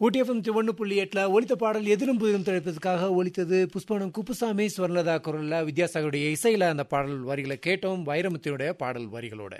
ஊட்டிஎஃப்எம் ஒன்று புள்ளி எட்டில் ஒலித்த பாடல் எதிரும் புதிரும் திரைப்பதற்காக ஒலித்தது புஷ்பனம் குப்புசாமி ஸ்வர்ணலதா குரலில் வித்யாசாகருடைய இசையில் அந்த பாடல் வரிகளை கேட்டோம் வைரமுத்தினுடைய பாடல் வரிகளோட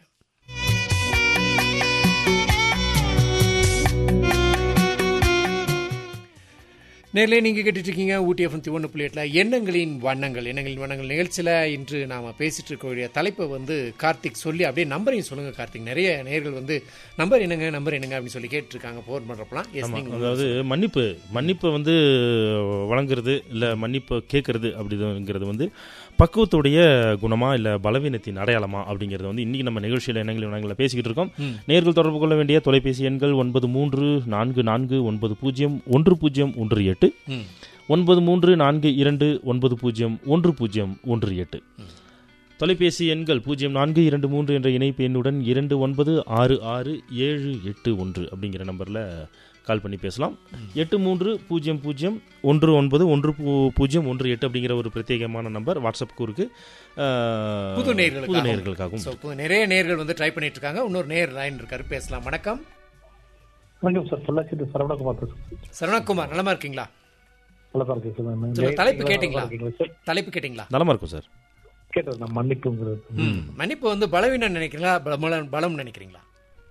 நேரிலே நீங்கள் கேட்டுட்டு இருக்கீங்க ஊட்டி எஃப்எம் ஒன்று புள்ளி எட்டில் எண்ணங்களின் வண்ணங்கள் எண்ணங்களின் வண்ணங்கள் நிகழ்ச்சியில் இன்று நாம் பேசிட்டு இருக்கக்கூடிய தலைப்பை வந்து கார்த்திக் சொல்லி அப்படியே நம்பரையும் சொல்லுங்கள் கார்த்திக் நிறைய நேர்கள் வந்து நம்பர் என்னங்க நம்பர் என்னங்க அப்படின்னு சொல்லி கேட்டுருக்காங்க ஃபோன் பண்ணுறப்பலாம் எஸ் ஆமா, நீங்கள் அதாவது மன்னிப்பு மன்னிப்பை வந்து வழங்குறது இல்லை மன்னிப்பை கேட்கறது அப்படிங்கிறது வந்து பக்குவத்துடைய குணமா இல்லை பலவீனத்தின் அடையாளமா அப்படிங்கிறது வந்து இன்னைக்கு நம்ம நிகழ்ச்சியில் எண்ணங்கள் வண்ணங்களை பேசிக்கிட்டு இருக்கோம் நேர்கள் தொடர்பு கொள்ள வேண்டிய தொலைபேசி எண்கள் ஒன்பது மூன்று நான்கு நான்கு ஒன்பது பூஜ்ஜியம் ஒன்று பூஜ்ஜியம் ஒன்று எட்டு ம் ஒன்பது மூன்று நான்கு இரண்டு ஒன்பது பூஜ்ஜியம் ஒன்று பூஜ்ஜியம் ஒன்று எட்டு தொலைபேசி எண்கள் பூஜ்ஜியம் நான்கு இரண்டு மூன்று என்ற இணைப்பு எண்ணுடன் இரண்டு ஒன்பது ஆறு ஆறு ஏழு எட்டு ஒன்று அப்படிங்கிற நம்பரில் கால் பண்ணி பேசலாம் எட்டு மூன்று பூஜ்ஜியம் பூஜ்ஜியம் ஒன்று ஒன்பது ஒன்று பூ- பூஜ்ஜியம் ஒன்று எட்டு அப்படிங்கிற ஒரு பிரத்யேகமான நம்பர் வாட்ஸ்அப் கூறுக்கு அஹ், புது நேர்களுக்காகவும். புது நேர்களுக்காகவும் ஸோ இப்போ நிறைய நேர்கள் வந்து ட்ரை பண்ணிட்டு இருக்காங்க இன்னொரு நேர் லைன் இருக்காரு பேசலாம் வணக்கம் வணக்கம் சார் பொள்ளாச்சி சரவணகுமார் பேசுறேன் சரவணகுமார் நலமா இருக்கீங்களா நல்லா தான் இருக்கு சார் நான் சொல்லுங்க, தலைப்பு கேட்டீங்களா? இருக்கீங்களா சார் தலைப்பு கேட்டிங்களா நலமா இருக்கும் சார் கேட்டது நான் மன்னிப்புங்கிறது ம் மன்னிப்பு வந்து பலவீனம் நினைக்கிறீங்களா பலம் பலம் நினைக்கிறீங்களா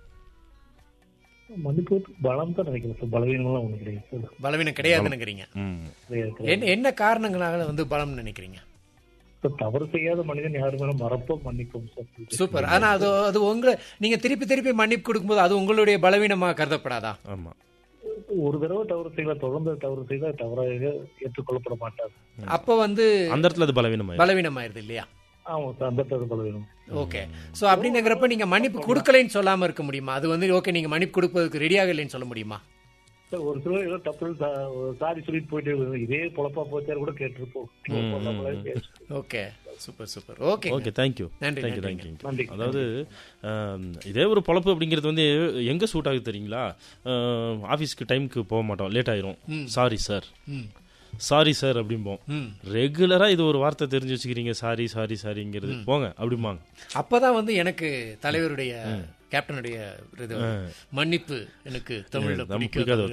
மன்னிப்பு பலம் தான் நினைக்கிறேன் சார் பலவீனம்லாம் ஒண்ணு கிடையாது சார் பலவீனம் கிடையாதுன்னு நினைக்கிறீங்க ம் கிடையாது, கிடையாது. என்ன என்ன காரணங்களால வந்து பலம் நினைக்கிறீங்க சார், தவறு செய்யாத மனிதன் யாருமே மறப்போம் மன்னிப்போம் சார் சூப்பர் ஆனா அது அது உங்களை நீங்க திருப்பி திருப்பி மன்னிப்பு கொடுக்கும்போது அது உங்களுடைய பலவீனமா கருதப்படாதா ஆமாம் ஒரு தடவை தவறு செய்யலாம் தொடர்ந்து தவறு செய்தால் தவறாக ஏற்றுக்கொள்ளப்பட மாட்டார் அப்ப வந்து அந்த இடத்துல அது பலவீனமாயிரும் பலவீனமாயிருது இல்லையா ஆமா சார் அந்த தவறு பலவீனம் ஓகே சோ அப்படிங்கிறப்ப நீங்க மன்னிப்பு கொடுக்கலைன்னு சொல்லாம இருக்க முடியுமா அது வந்து ஓகே நீங்க மன்னிப்பு கொடுப்பதற்கு ரெடியாக இல்லைன்னு சொல்ல முடியுமா சார் ஒரு சிலர் ஏதோ தப்பு சாரி சொல்லிட்டு போயிட்டு இருக்கு. இதே பொழப்பா போச்சாரு கூட கேட்டிருப்போம் நம்மளே பேசுவோம். Okay super super okay okay thank you நன்றி, தேங்க்யூ நன்றிங்க. தேங்க்யூ நன்றி அதாவது ஆம், இதே ஒரு பொழப்பு அப்படிங்கிறது வந்து எங்க சூட் ஆகுது தெரியுங்களா ஆம், ஆபீஸ்க்கு டைம்க்கு போக மாட்டோம் லேட் ஆயிரும் சாரி சார் ம் சாரி சார் அப்படிம்போம் ம் ரெகுலரா இது ஒரு வார்த்தை தெரிஞ்சு வச்சுக்கிறீங்க சாரி சாரி சாரிங்கிறது போங்க அப்படிம்பாங்க அப்பதான் வந்து எனக்கு தலைவருடைய கேப்டனுடைய இது மன்னிப்பு எனக்கு தமிழ்ல நமக்கு பிடிக்காது பிடிக்காத